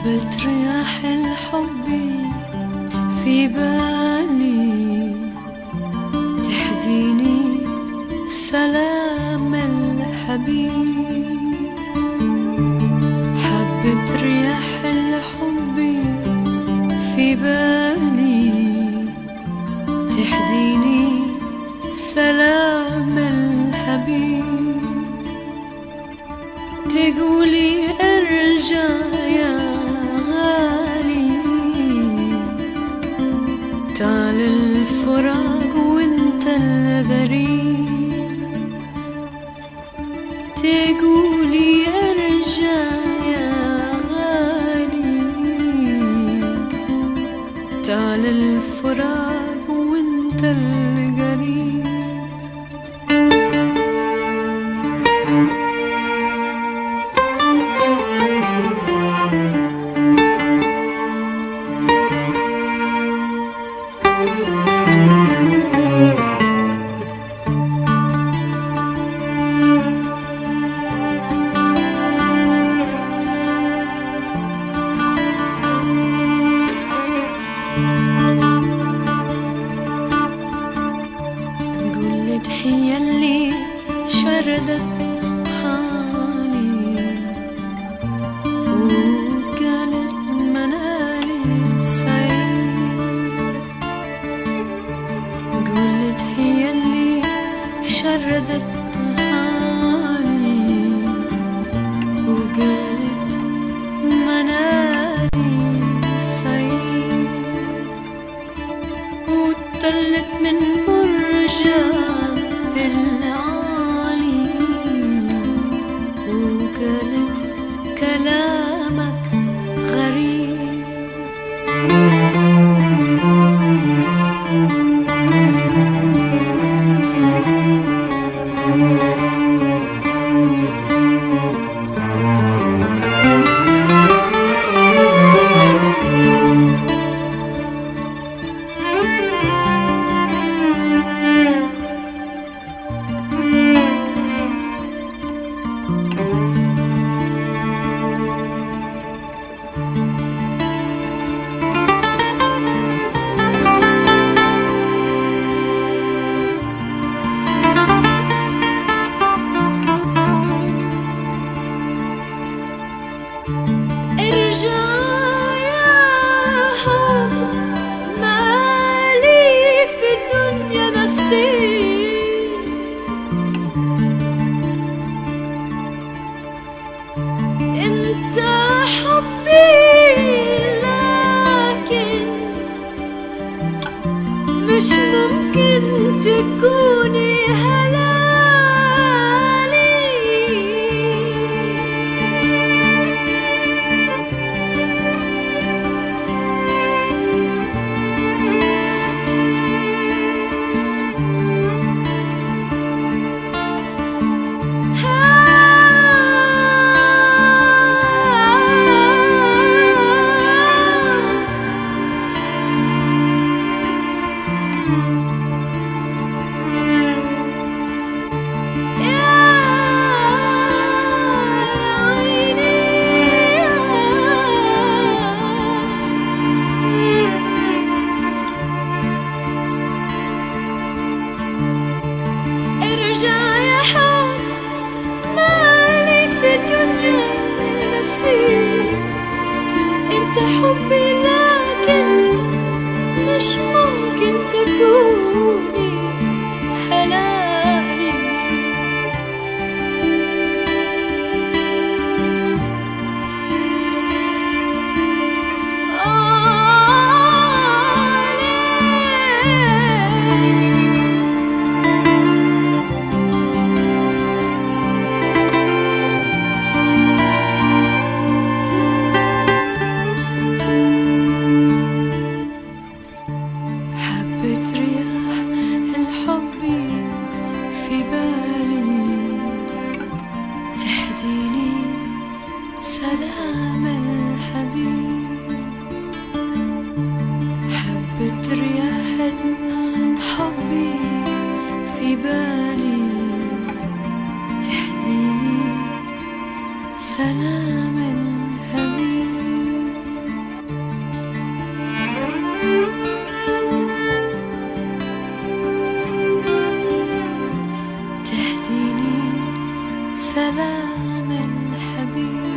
حبة رياح الحب في بالي تهديني سلام الحبيب حبة رياح الحب في بالي تهديني سلام الحبيب تقولي ارجع يا غالي تعال الفراق وانت الغريب تقولي ارجع يا غالي تعال الفراق وانت القريب قول تحية اللي شردت حالي وقالت منالي سعيد قول تحية اللي شردت حالي وقالت منالي سعيد وطلت من برجة العالي وقالت كلامك غريب ارجع يا حب مالي في الدنيا نصيب انت حبي لكن مش ممكن تكوني هلالي ارجع يا حب مالي في الدنيا نسيب انت حبي لكن مش ممكن تكوني هلالي آه ليه حبة رياح الحب في بالي تهديني سلام الحبيب حبة رياح الحب في بالي تهديني سلام الحبيب كلام الحبيب